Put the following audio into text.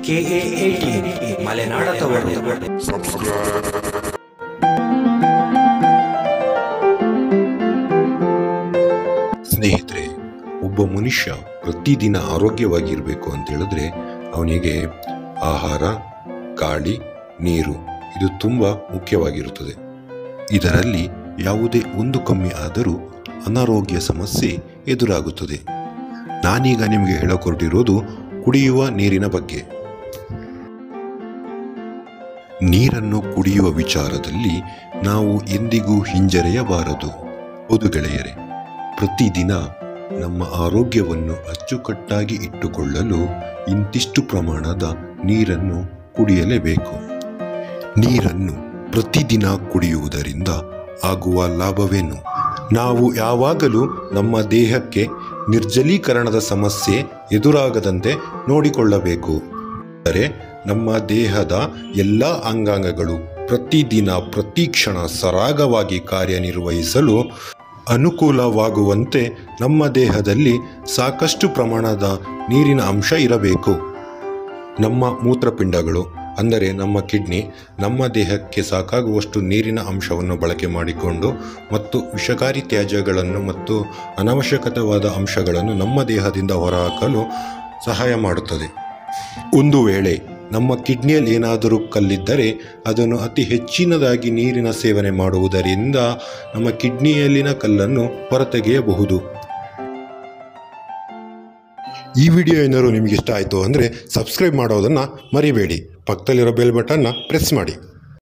K A eighteen ಮಲೆನಾಡ ತವರು ಸ್ನೇಹಿತರೆ ಒಬ್ಬ ಮನುಷ್ಯ ಪ್ರತಿದಿನ ಆರೋಗ್ಯವಾಗಿರಬೇಕು ಅಂತ ಹೇಳಿದ್ರೆ ಅವನಿಗೆ ಆಹಾರ ಗಾಳಿ ನೀರು ಇದು ತುಂಬ ಮುಖ್ಯವಾಗಿರುತ್ತದೆ ಇದರಲ್ಲಿ ಯಾವುದೇ ಒಂದು ಕಮ್ಮಿ ಆದರೂ ಅನಾರೋಗ್ಯ ಸಮಸ್ಯೆ ಎದುರಾಗುತ್ತದೆ ನಾನೀಗ ನಿಮಗೆ ಹೇಳಕೊರಟಿರೋದು ಕುಡಿಯುವ ನೀರಿನ ಬಗ್ಗೆ ನೀರನ್ನು ಕುಡಿಯುವ ವಿಚಾರದಲ್ಲಿ ನಾವು ಎಂದಿಗೂ ಹಿಂಜರಿಯಬಾರದು ಹೌದು ಗೆಳೆಯರೆ ಪ್ರತಿದಿನ ನಮ್ಮ ಆರೋಗ್ಯವನ್ನು ಅಚ್ಚುಕಟ್ಟಾಗಿ ಇಟ್ಟುಕೊಳ್ಳಲು ಇಂತಿಷ್ಟು ಪ್ರಮಾಣದ ನೀರನ್ನು ಕುಡಿಯಲೇಬೇಕು ನೀರನ್ನು ಪ್ರತಿದಿನ ಕುಡಿಯುವುದರಿಂದ ಆಗುವ ಲಾಭವೇನು ನಾವು ಯಾವಾಗಲೂ ನಮ್ಮ ದೇಹಕ್ಕೆ ನಿರ್ಜಲೀಕರಣದ ಸಮಸ್ಯೆ ಎದುರಾಗದಂತೆ ನೋಡಿಕೊಳ್ಳಬೇಕು ಅಂದರೆ ನಮ್ಮ ದೇಹದ ಎಲ್ಲ ಅಂಗಾಂಗಗಳು ಪ್ರತಿದಿನ ಪ್ರತಿ ಕ್ಷಣ ಸರಾಗವಾಗಿ ಕಾರ್ಯನಿರ್ವಹಿಸಲು ಅನುಕೂಲವಾಗುವಂತೆ ನಮ್ಮ ದೇಹದಲ್ಲಿ ಸಾಕಷ್ಟು ಪ್ರಮಾಣದ ನೀರಿನ ಅಂಶ ಇರಬೇಕು ನಮ್ಮ ಮೂತ್ರಪಿಂಡಗಳು ಅಂದರೆ ನಮ್ಮ ಕಿಡ್ನಿ ನಮ್ಮ ದೇಹಕ್ಕೆ ಸಾಕಾಗುವಷ್ಟು ನೀರಿನ ಅಂಶವನ್ನು ಬಳಕೆ ಮಾಡಿಕೊಂಡು ಮತ್ತು ವಿಷಕಾರಿ ತ್ಯಾಜ್ಯಗಳನ್ನು ಮತ್ತು ಅನವಶ್ಯಕತೆವಾದ ಅಂಶಗಳನ್ನು ನಮ್ಮ ದೇಹದಿಂದ ಹೊರಹಾಕಲು ಸಹಾಯ ಮಾಡುತ್ತದೆ ಒಂದು ವೇಳೆ ನಮ್ಮ ಕಿಡ್ನಿಯಲ್ಲಿ ಏನಾದರೂ ಕಲ್ಲಿದ್ದರೆ ಅದನ್ನು ಅತಿ ಹೆಚ್ಚಿನದಾಗಿ ನೀರಿನ ಸೇವನೆ ಮಾಡುವುದರಿಂದ ನಮ್ಮ ಕಿಡ್ನಿಯಲ್ಲಿನ ಕಲ್ಲನ್ನು ಹೊರತೆಗೆಯಬಹುದು ಈ ವಿಡಿಯೋ ಏನಾದರೂ ನಿಮಗೆ ಇಷ್ಟ ಆಯಿತು ಅಂದರೆ ಸಬ್ಸ್ಕ್ರೈಬ್ ಮಾಡೋದನ್ನು ಮರಿಬೇಡಿ ಪಕ್ಕದಲ್ಲಿರೋ ಬೆಲ್ ಬಟನ್ನ ಪ್ರೆಸ್ ಮಾಡಿ